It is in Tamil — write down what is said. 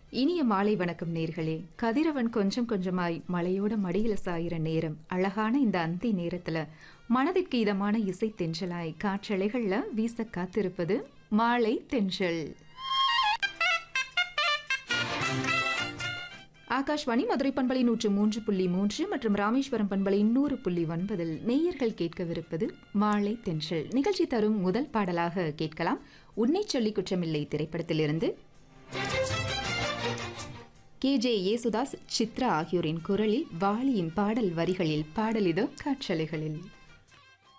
இனிய மாலை வணக்கம் நேர்களே கதிரவன் கொஞ்சம் கொஞ்சமாய் மலையோட மடியில சாயிற நேரம் அழகான இந்த அந்தி நேரத்துல மனதிற்கு இதமான இசை தென்றலாய் காற்றலைகள்ல வீச காத்திருப்பது மாலை தென்றல் ஆகாஷ்வாணி மதுரை பண்பலை நூற்று மூன்று புள்ளி மூன்று மற்றும் ராமேஸ்வரம் பண்பலை நூறு புள்ளி ஒன்பதில் நேயர்கள் கேட்கவிருப்பது மாலை தென்றல் நிகழ்ச்சி தரும் முதல் பாடலாக கேட்கலாம் உன்னை சொல்லி குற்றமில்லை திரைப்படத்திலிருந்து கே ஜே யேசுதாஸ் சித்ரா ஆகியோரின் குரலில் வாலியின் பாடல் வரிகளில் பாடலிதோ காற்றலைகளில்